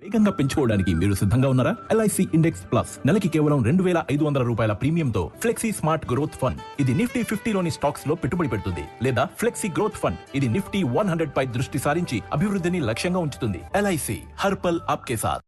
వేగంగా పెంచుకోవడానికి మీరు సిద్ధంగా ఉన్నారా ఎల్ఐసి ఇండెక్స్ ప్లస్ నెలకి కేవలం రెండు వేల ఐదు వందల రూపాయల ప్రీమియంతో ఫ్లెక్సీ స్మార్ట్ గ్రోత్ ఫండ్ ఇది నిఫ్టీ ఫిఫ్టీలోని స్టాక్స్ లో పెట్టుబడి పెడుతుంది లేదా ఫ్లెక్సీ గ్రోత్ ఫండ్ ఇది నిఫ్టీ వన్ హండ్రెడ్ పై దృష్టి సారించి అభివృద్ధిని లక్ష్యంగా ఉంచుతుంది ఎల్ఐసి హర్పల్ ఆప్కే సాత్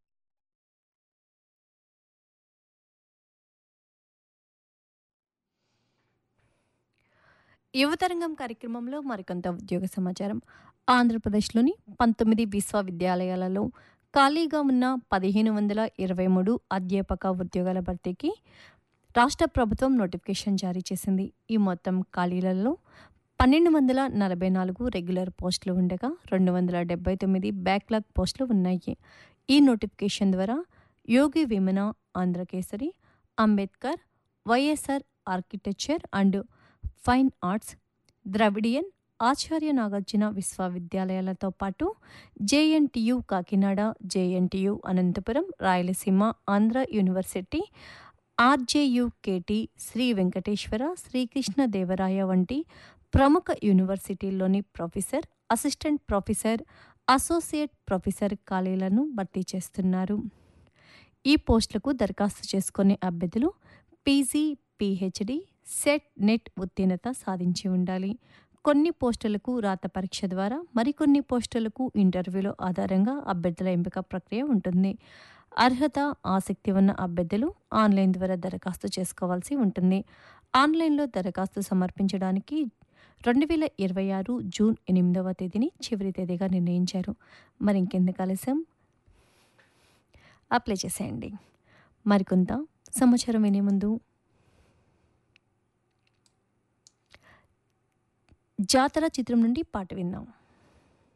యువతరంగం కార్యక్రమంలో మరికొంత ఉద్యోగ సమాచారం ఆంధ్రప్రదేశ్లోని పంతొమ్మిది విశ్వవిద్యాలయాలలో ఖాళీగా ఉన్న పదిహేను వందల ఇరవై మూడు అధ్యాపక ఉద్యోగాల భర్తీకి రాష్ట్ర ప్రభుత్వం నోటిఫికేషన్ జారీ చేసింది ఈ మొత్తం ఖాళీలలో పన్నెండు వందల నలభై నాలుగు రెగ్యులర్ పోస్టులు ఉండగా రెండు వందల డెబ్బై తొమ్మిది బ్యాక్లాగ్ పోస్టులు ఉన్నాయి ఈ నోటిఫికేషన్ ద్వారా Yogi Vemana Andhrakesari Ambedkar YSR architecture and fine arts Dravidian Acharya Nagarjuna విశ్వవిద్యాలయాలతో పాటు JNTU Kakinada JNTU Anantapur Rayalaseema Andhra university RGUKT Sri Venkateswara Srikrishna Devaraya వంటి ప్రముఖ యూనివర్సిటీల్లోని professor assistant professor associate professor ఖాళీలను భర్తీ చేస్తున్నారు ఈ పోస్టులకు దరఖాస్తు చేసుకునే అభ్యర్థులు పీజీ పీహెచ్డి సెట్ నెట్ ఉత్తీర్ణత సాధించి ఉండాలి కొన్ని పోస్టులకు రాత పరీక్ష ద్వారా మరికొన్ని పోస్టులకు ఇంటర్వ్యూల ఆధారంగా అభ్యర్థుల ఎంపిక ప్రక్రియ ఉంటుంది అర్హత ఆసక్తి ఉన్న అభ్యర్థులు ఆన్లైన్ ద్వారా దరఖాస్తు చేసుకోవాల్సి ఉంటుంది ఆన్లైన్లో దరఖాస్తు సమర్పించడానికి రెండు వేల ఇరవై ఆరు జూన్ ఎనిమిదవ తేదీని చివరి తేదీగా నిర్ణయించారు మరి ఇంకెందుకు ఆలస్యం అప్లై చేసేయండి మరికొంత సమాచారం వినే ముందు జాతర చిత్రం నుండి పాట విందాం